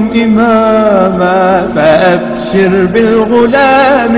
إماما فأبشر بالغلام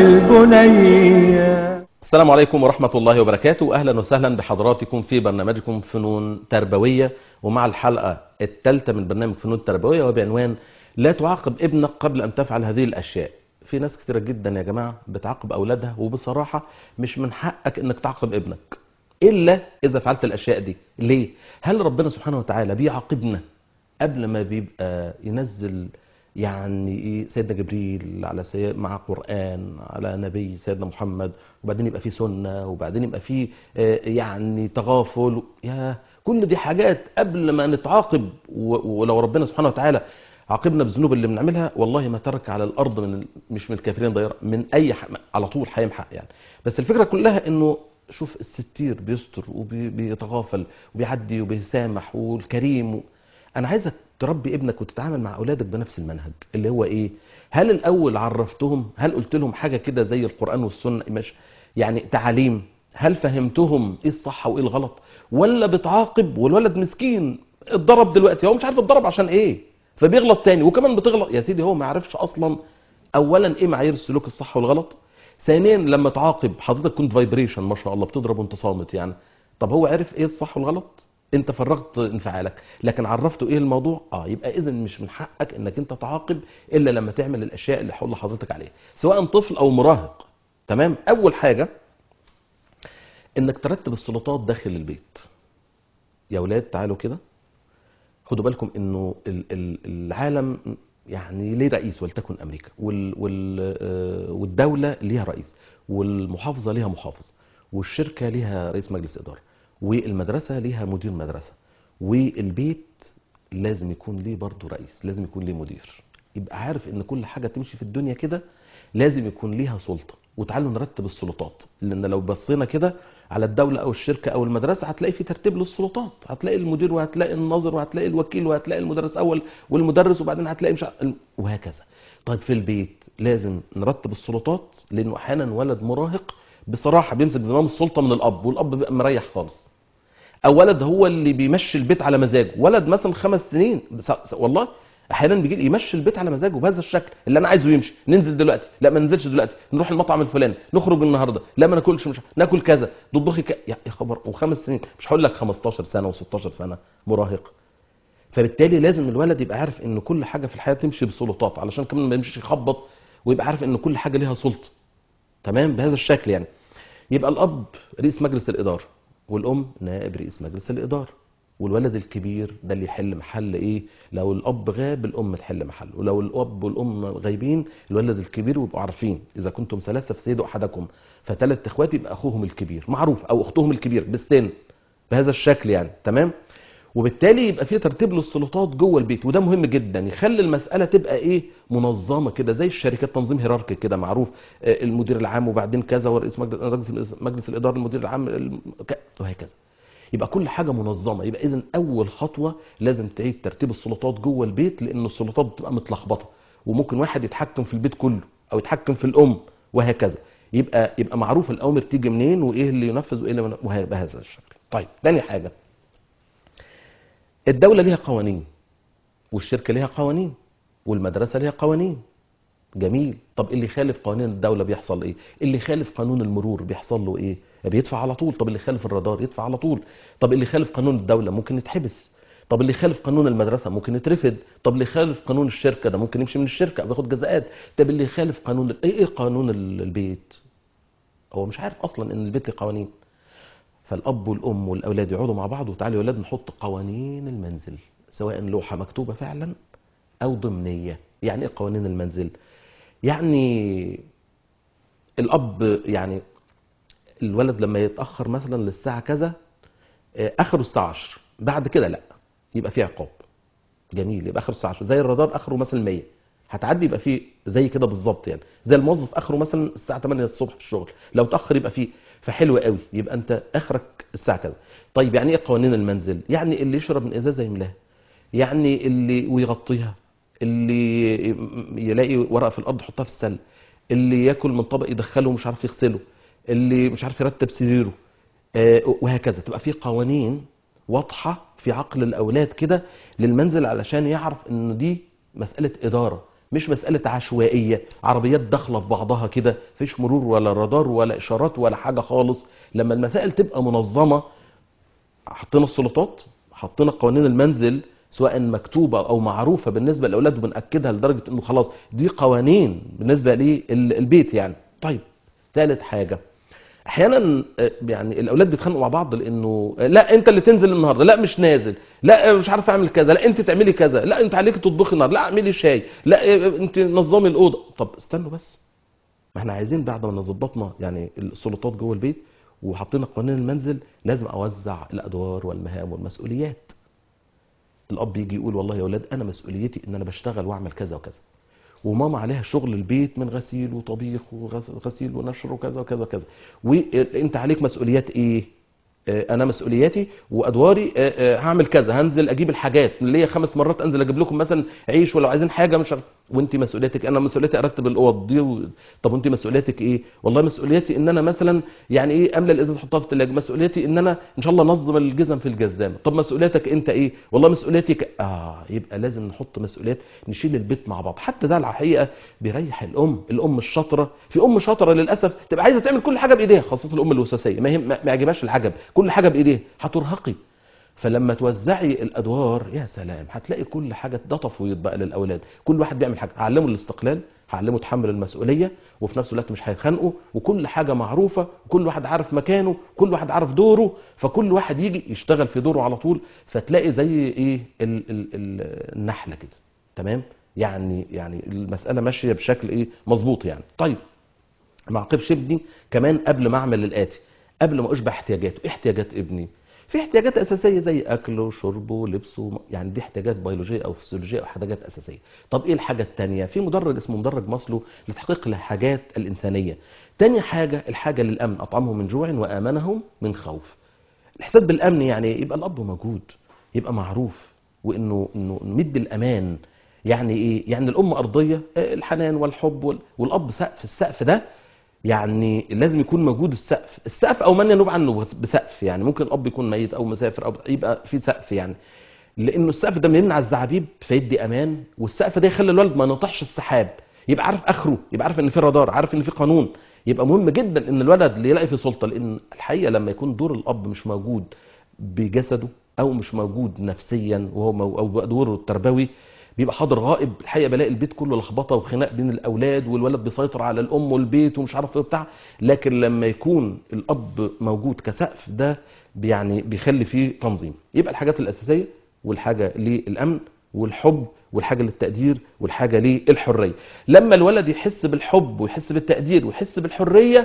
وبالبني السلام عليكم ورحمة الله وبركاته أهلا وسهلا بحضراتكم في برنامجكم فنون تربوية ومع الحلقة الثالثة من برنامج فنون تربوية وبعنوان لا تعاقب ابنك قبل أن تفعل هذه الأشياء في ناس كثيرة جدا يا جماعة بتعاقب أولادها وبصراحة مش من حقك أنك تعاقب ابنك إلا إذا فعلت الأشياء دي ليه؟ هل ربنا سبحانه وتعالى بيعاقبنا قبل ما بيبقى ينزل يعني ايه سيدنا جبريل على سي... مع قرآن على نبي سيدنا محمد وبعدين يبقى في سنة وبعدين يبقى في آه، يعني تغافل يا كل دي حاجات قبل ما نتعاقب و... ولو ربنا سبحانه وتعالى عاقبنا بالذنوب اللي بنعملها والله ما ترك على الارض من ال... مش من الكافرين ضيره من اي ح... على طول هيمحق يعني بس الفكره كلها انه شوف الستير بيستر وبيتغافل وبيعدي وبيسامح والكريم و... انا عايزك تربي ابنك وتتعامل مع اولادك بنفس المنهج اللي هو ايه هل الاول عرفتهم هل قلت لهم حاجه كده زي القران والسنه مش يعني تعاليم هل فهمتهم ايه الصح وايه الغلط ولا بتعاقب والولد مسكين اتضرب دلوقتي هو مش عارف اتضرب عشان ايه فبيغلط تاني وكمان بتغلط يا سيدي هو ما يعرفش اصلا اولا ايه معايير السلوك الصح والغلط ثانيا لما تعاقب حضرتك كنت فايبريشن ما شاء الله بتضرب وانت صامت يعني طب هو عرف ايه الصح والغلط انت فرغت انفعالك لكن عرفته ايه الموضوع اه يبقى اذا مش من حقك انك انت تعاقب الا لما تعمل الاشياء اللي هقول لحضرتك عليها سواء طفل او مراهق تمام اول حاجه انك ترتب السلطات داخل البيت يا اولاد تعالوا كده خدوا بالكم انه ال- ال- العالم يعني ليه رئيس ولتكن امريكا وال وال آه، والدوله ليها رئيس والمحافظه ليها محافظ والشركه ليها رئيس مجلس اداره والمدرسه ليها مدير مدرسه والبيت لازم يكون ليه برضه رئيس لازم يكون ليه مدير يبقى عارف ان كل حاجه تمشي في الدنيا كده لازم يكون ليها سلطه وتعالوا نرتب السلطات لان لو بصينا كده على الدوله او الشركه او المدرسه هتلاقي في ترتيب للسلطات هتلاقي المدير وهتلاقي الناظر وهتلاقي الوكيل وهتلاقي المدرس اول والمدرس وبعدين هتلاقي مش ع- وهكذا طيب في البيت لازم نرتب السلطات لانه احيانا ولد مراهق بصراحه بيمسك زمام السلطه من الاب والاب بيبقى مريح خالص او ولد هو اللي بيمشي البيت على مزاجه ولد مثلا خمس سنين بس- والله احيانا بيجي يمشي البيت على مزاجه بهذا الشكل اللي انا عايزه يمشي ننزل دلوقتي لا ما ننزلش دلوقتي نروح المطعم الفلاني نخرج النهارده لا ما ناكلش مش ناكل كذا تطبخي ك... يا يا خبر وخمس سنين مش هقول لك 15 سنه و16 سنه مراهق فبالتالي لازم الولد يبقى عارف ان كل حاجه في الحياه تمشي بسلطات علشان كمان ما يمشيش يخبط ويبقى عارف ان كل حاجه ليها سلطه تمام بهذا الشكل يعني يبقى الاب رئيس مجلس الاداره والام نائب رئيس مجلس الاداره والولد الكبير ده اللي يحل محل ايه لو الاب غاب الام تحل محله ولو الاب والام غايبين الولد الكبير ويبقوا عارفين اذا كنتم ثلاثه فسيدوا احدكم فثلاث اخوات يبقى اخوهم الكبير معروف او اختهم الكبير بالسن بهذا الشكل يعني تمام وبالتالي يبقى في ترتيب للسلطات جوه البيت وده مهم جدا يخلي المساله تبقى ايه منظمه كده زي الشركات تنظيم هيراركي كده معروف آه، المدير العام وبعدين كذا ورئيس مجلس رئيس مجلس الاداره المدير العام الم- ك- وهكذا يبقى كل حاجه منظمه يبقى اذا اول خطوه لازم تعيد ترتيب السلطات جوه البيت لان السلطات بتبقى متلخبطه وممكن واحد يتحكم في البيت كله او يتحكم في الام وهكذا يبقى يبقى معروف الاوامر تيجي منين وايه اللي ينفذ وايه اللي ما- وه- بهذا الشكل طيب تاني حاجه الدولة ليها قوانين والشركة ليها قوانين والمدرسة ليها قوانين جميل طب اللي يخالف قوانين الدولة بيحصل ايه اللي يخالف قانون المرور بيحصل له ايه بيدفع على طول طب اللي يخالف الرادار يدفع على طول طب اللي يخالف قانون الدولة ممكن يتحبس طب اللي يخالف قانون المدرسة ممكن يترفد طب اللي يخالف قانون الشركة ده ممكن يمشي من الشركة بياخد جزاءات طب اللي يخالف قانون ال- ايه ايه قانون ال- البيت هو مش عارف اصلا ان البيت له قوانين فالاب والام والاولاد يقعدوا مع بعض وتعالوا يا اولاد نحط قوانين المنزل سواء لوحه مكتوبه فعلا او ضمنيه يعني ايه قوانين المنزل يعني الاب يعني الولد لما يتاخر مثلا للساعه كذا آه، اخره الساعه 10 بعد كده لا يبقى في عقاب جميل يبقى اخره الساعه 10 زي الرادار اخره مثلا 100 هتعدي يبقى في زي كده بالظبط يعني زي الموظف اخره مثلا الساعه 8 الصبح في الشغل لو اتاخر يبقى في فحلو قوي يبقى انت اخرك الساعه كذا طيب يعني ايه قوانين المنزل يعني اللي يشرب من ازازه يملاها يعني اللي ويغطيها اللي يلاقي ورقه في الارض يحطها في السله اللي ياكل من طبق يدخله ومش عارف يغسله اللي مش عارف يرتب سريره آه، وهكذا تبقى في قوانين واضحه في عقل الاولاد كده للمنزل علشان يعرف ان دي مساله اداره مش مساله عشوائيه عربيات داخله في بعضها كده مفيش مرور ولا رادار ولا اشارات ولا حاجه خالص لما المسائل تبقى منظمه حطينا السلطات حطينا قوانين المنزل سواء مكتوبه او معروفه بالنسبه للاولاد وبناكدها لدرجه انه خلاص دي قوانين بالنسبه للبيت يعني طيب ثالث حاجه احيانا آه، يعني الاولاد بيتخانقوا مع بعض لانه آه، لا انت اللي تنزل النهارده لا مش نازل لا آه، مش عارف اعمل كذا لا انت تعملي كذا لا انت عليك تطبخي النهارده لا اعملي شاي لا آه، انت نظمي الاوضه طب استنوا بس ما احنا عايزين بعد ما ظبطنا يعني السلطات جوه البيت وحطينا قوانين المنزل لازم اوزع الادوار والمهام والمسؤوليات الاب يجي يقول والله يا اولاد انا مسؤوليتي ان انا بشتغل واعمل كذا وكذا وماما عليها شغل البيت من غسيل وطبيخ وغسيل ونشر وكذا وكذا وكذا وانت عليك مسؤوليات ايه آه، انا مسؤولياتي وادواري آه، آه، هعمل كذا هنزل اجيب الحاجات اللي هي خمس مرات انزل اجيب لكم مثلا عيش ولو عايزين حاجه مش عارف وانت مسؤوليتك انا مسؤوليتي ارتب الاوض دي و... طب وانت مسؤوليتك ايه والله مسؤوليتي ان انا مثلا يعني ايه املى الازاز احطها في الثلاجه مسؤوليتي ان انا ان شاء الله انظم الجزم في الجزامه طب مسؤوليتك انت ايه والله مسؤوليتي ك... اه يبقى لازم نحط مسؤوليات نشيل البيت مع بعض حتى ده الحقيقه بيريح الام الام الشاطره في ام شاطره للاسف تبقى عايزه تعمل كل حاجه بايديها خاصه الام الوسواسيه ما هي ما ما يعجبهاش العجب كل حاجه بايديها هترهقي فلما توزعي الادوار يا سلام هتلاقي كل حاجه ده تفويض بقى للاولاد كل واحد بيعمل حاجه هعلمه الاستقلال هعلمه تحمل المسؤوليه وفي نفس الوقت مش هيتخانقوا وكل حاجه معروفه وكل واحد عارف مكانه كل واحد عارف دوره فكل واحد يجي يشتغل في دوره على طول فتلاقي زي ايه ال ال ال النحله كده تمام يعني يعني المساله ماشيه بشكل ايه مظبوط يعني طيب ما اعاقبش ابني كمان قبل ما اعمل الاتي قبل ما اشبع احتياجاته ايه احتياجات ابني في احتياجات اساسيه زي اكله وشربه ولبسه يعني دي احتياجات بيولوجيه او فسيولوجيه او حاجات اساسيه طب ايه الحاجه الثانيه في مدرج اسمه مدرج ماسلو لتحقيق الحاجات الانسانيه تاني حاجه الحاجه للامن اطعمهم من جوع وامنهم من خوف الاحساس بالامن يعني يبقى الاب موجود يبقى معروف وانه انه نمد الامان يعني ايه يعني الام ارضيه آه، الحنان والحب وال- والاب سقف السقف ده يعني لازم يكون موجود السقف السقف او من ينوب عنه بسقف يعني ممكن الاب يكون ميت او مسافر او يبقى في سقف يعني لانه السقف ده بيمنع الزعابيب فيدي امان والسقف ده يخلي الولد ما ينطحش السحاب يبقى عارف اخره يبقى عارف ان في رادار عارف ان في قانون يبقى مهم جدا ان الولد اللي يلاقي في سلطه لان الحقيقه لما يكون دور الاب مش موجود بجسده او مش موجود نفسيا وهو مو او دوره التربوي بيبقى حاضر غائب الحقيقه بلاقي البيت كله لخبطه وخناق بين الاولاد والولد بيسيطر على الام والبيت ومش عارف ايه وبتاع لكن لما يكون الاب موجود كسقف ده يعني بيخلي فيه تنظيم يبقى الحاجات الاساسيه والحاجه للامن والحب والحاجه للتقدير والحاجه للحريه لما الولد يحس بالحب ويحس بالتقدير ويحس بالحريه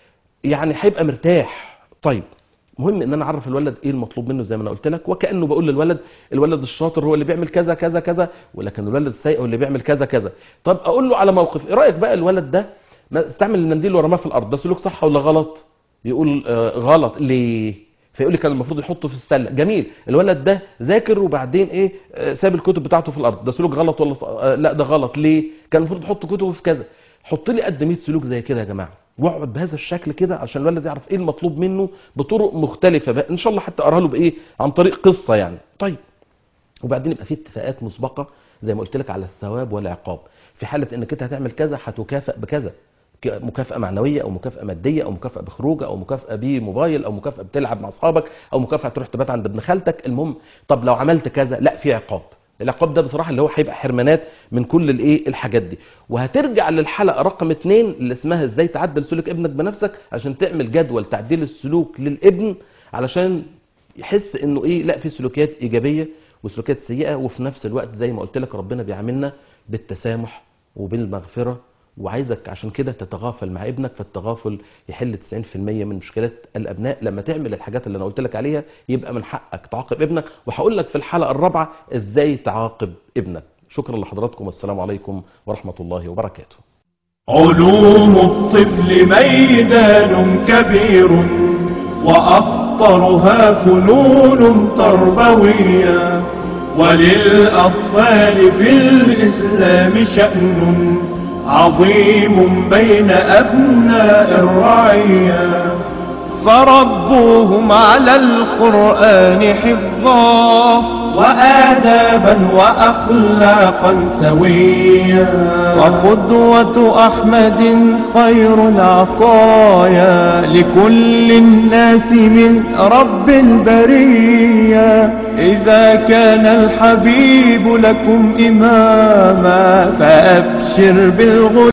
يعني هيبقى مرتاح طيب مهم ان انا اعرف الولد ايه المطلوب منه زي ما انا قلت لك وكانه بقول للولد الولد الشاطر هو اللي بيعمل كذا كذا كذا ولكن الولد السيء هو اللي بيعمل كذا كذا طب اقول له على موقف ايه رايك بقى الولد ده ما استعمل المنديل ورماه في الارض ده سلوك صح ولا غلط يقول آه غلط ليه فيقول لي كان المفروض يحطه في السله جميل الولد ده ذاكر وبعدين ايه آه ساب الكتب بتاعته في الارض ده سلوك غلط ولا ص... آه لا ده غلط ليه كان المفروض يحط كتبه في كذا حط لي قد 100 سلوك زي كده يا جماعه واقعد بهذا الشكل كده عشان الولد يعرف ايه المطلوب منه بطرق مختلفه بقى ان شاء الله حتى اقراها له بايه عن طريق قصه يعني طيب وبعدين يبقى في اتفاقات مسبقه زي ما قلت لك على الثواب والعقاب في حاله انك انت هتعمل كذا هتكافئ بكذا ك- مكافأة معنوية أو مكافأة مادية أو مكافأة بخروجة أو مكافأة بموبايل أو مكافأة بتلعب مع أصحابك أو مكافأة تروح تبات عند ابن خالتك المهم طب لو عملت كذا لا في عقاب العقاب ده بصراحة اللي هو هيبقى حرمانات من كل الايه الحاجات دي وهترجع للحلقة رقم اتنين اللي اسمها ازاي تعدل سلوك ابنك بنفسك عشان تعمل جدول تعديل السلوك للابن علشان يحس انه ايه لا في سلوكيات ايجابية وسلوكيات سيئة وفي نفس الوقت زي ما قلت لك ربنا بيعاملنا بالتسامح وبالمغفرة وعايزك عشان كده تتغافل مع ابنك فالتغافل يحل 90% من مشكلات الابناء لما تعمل الحاجات اللي انا قلت لك عليها يبقى من حقك تعاقب ابنك وهقول لك في الحلقه الرابعه ازاي تعاقب ابنك شكرا لحضراتكم والسلام عليكم ورحمه الله وبركاته علوم الطفل ميدان كبير وأخطرها فنون تربوية وللأطفال في الإسلام شأن عظيم بين أبناء الرعية فربوهم على القرآن حفظا وآدابا وأخلاقا سويا وقدوة أحمد خير العطايا لكل الناس من رب البرية إذا كان الحبيب لكم إماما فأبشر بالغد